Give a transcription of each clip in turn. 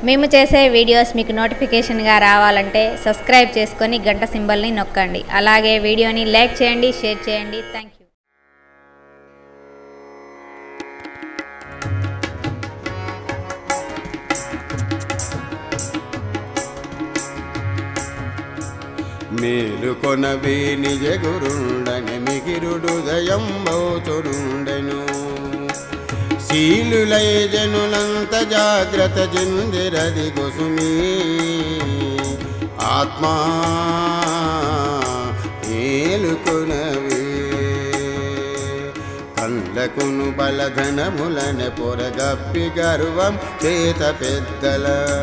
మేము చేసే వీడియోస్ మీకు నోటిఫికేషన్గా రావాలంటే సబ్స్క్రైబ్ చేసుకొని గంట సింబల్ని నొక్కండి అలాగే వీడియోని లైక్ చేయండి షేర్ చేయండి థ్యాంక్ యూ మేలుకొనవే నిజ గురుండని మిగిరుడుదయం బౌతురుండెను శీలులై జనులంత జాగ్రత్త జిందిరది గొసుమి ఆత్మా మేలుకొనవే కళ్ళకును బలధనములన పొరగప్పి గర్వం చేత పెద్దల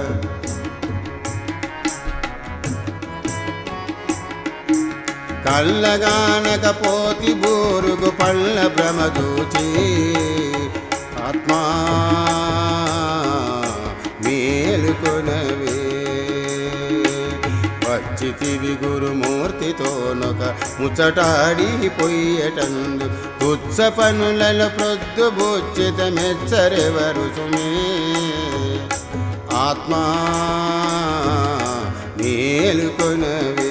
కళ్ళగానకపోతి బోరుగు పళ్ళ భ్రమదూచి ఆత్మా మేలుకొనవే వచ్చితివి గురుమూర్తితోనొక ముచ్చటాడి పొయ్యటందు తుచ్చ పనులలో ప్రొద్దు బొచ్చిత మెచ్చరెవరు సుమే ఆత్మా మేలుకొనవే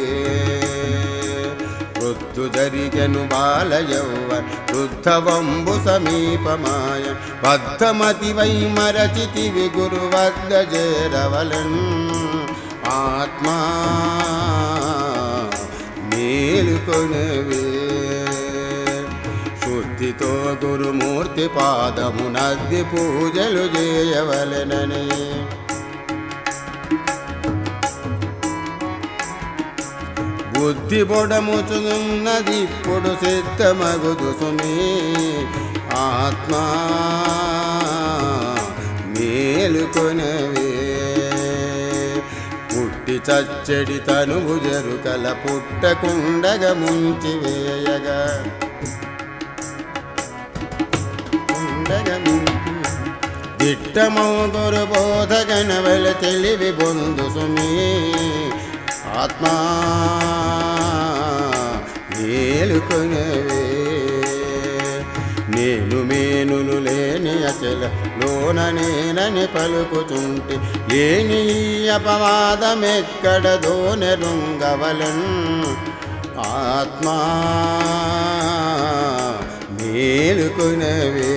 వృద్ధు జరిగను బాల యౌవ వృద్ధవంబు సమీపమాయ బద్ధమతి వై మరచితివి గురు వద్ద చేరవలన్ ఆత్మా మేలుకొనవే శుద్ధితో గురుమూర్తి పాదము నద్ది పూజలు చేయవలెనని బుద్ధి బొడముచున్నది ఇప్పుడు సిద్ధమగుదు సుమి ఆత్మా మేలుకొనవే పుట్టి చచ్చడి తనువు జరుకల పుట్టకుండగ ముంచి వేయగా ఉండగ ముంచి దిట్టమౌ గురు బోధగనవల తెలివి బొందు సుమి ఆత్మా మేలుకొనవే నేను మేనులు లేని అచల లోన నేనని పలుకుచుంటి లేని ఈ అపవాదమెక్కడ దోనెరుంగవలన్ ఆత్మా మేలుకొనవే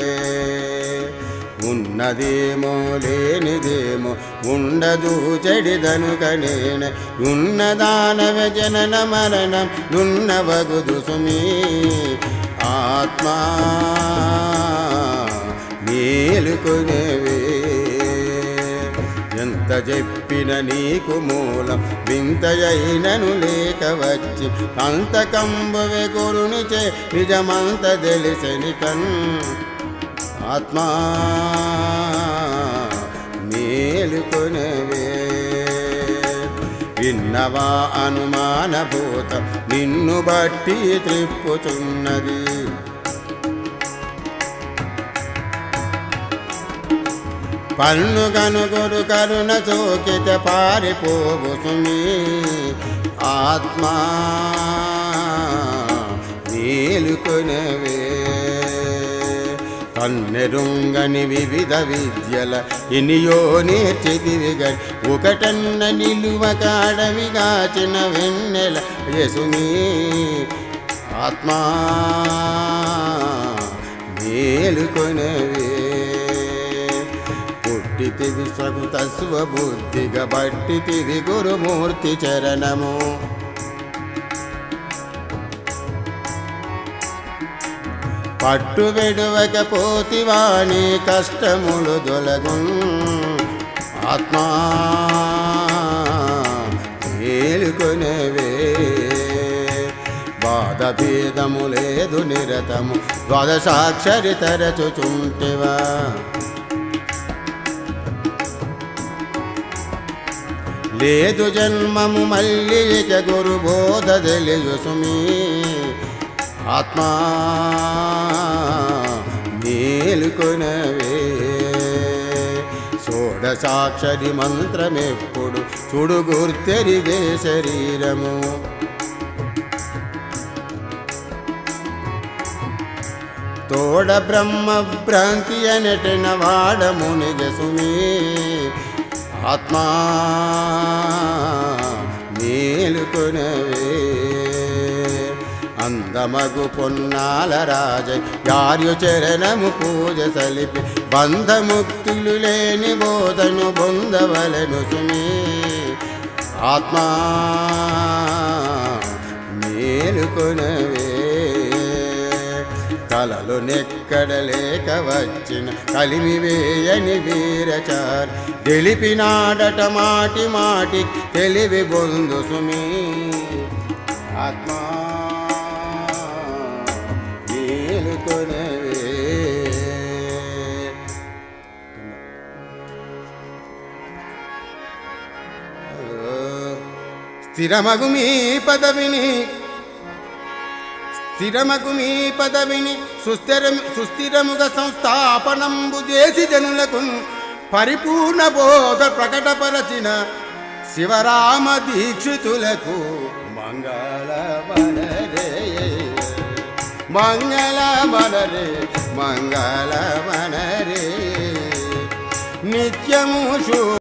ఉన్నదేమో లేనిదేమో ఉండదు చెడిదనుకనేన ఉన్నదానవ జనన మరణం నున్నవగుదు సుమీ ఆత్మా మేలుకొనేవే ఎంత చెప్పిన నీకు మూలం వింతయైనను లేక వచ్చి అంత కంబవే గురుని చే నిజమంత తెలిసని కన్ ఆత్మా మేలుకొనవే విన్నవా అనుమానభూత నిన్ను బట్టి త్రిప్పుచున్నది పన్ను కనుగొరు కరుణ చోకిత పారిపోవు సుమి ఆత్మా మేలుకొనవే కన్నెరుంగని వివిధ విద్యల ఇనియో నేర్చిదివిగని ఒకటన్న నిలువ కాడవిగాచిన వెన్నెల యసుని ఆత్మా మేలుకొనవే పుట్టితివి సగుత స్వబుద్ధిగా బట్టితివి గురుమూర్తి చరణము పట్టు వెడువక పోతివాణి కష్టములు దొలగు ఆత్మా మేలుకొనవే బాధ భేదము లేదు నిరతము ద్వాదశాక్షరి తరచుచుంటివా లేదు జన్మము మళ్ళీ ఇక గురు బోధ తెలియు సుమీ ఆత్మా మేలుకొనవే షోడసాక్షరి మంత్రమెప్పుడు చూడు గుర్తెరిగే శరీరము తోడ బ్రహ్మ భ్రాంతి అనటిన వాడము నిజసుమి ఆత్మా మేలుకొనవే అందమగు పొన్నాల రాజ యార్యు చరణము పూజ సలిపి బంధముక్తులు లేని బోధను బొందవలను సుమీ ఆత్మా మేలుకొనవే కలలు నెక్కడలేక వచ్చిన కలిమి వేయని వీరచార్ తెలిపినాడట మాటి మాటి తెలివి బొందు సుమీ ఆత్మా మేలుకొనవే స్థిరమగు మీ పదవిని స్థిరమగు మీ పదవిని సుస్థిర సుస్థిరముగా సంస్థాపనంబు చేసి జనులకు పరిపూర్ణ బోధ ప్రకటపరచిన శివరామ దీక్షితులకు మంగళ మనరే మంగళ మనరే మంగళ మనరే నిత్యము శు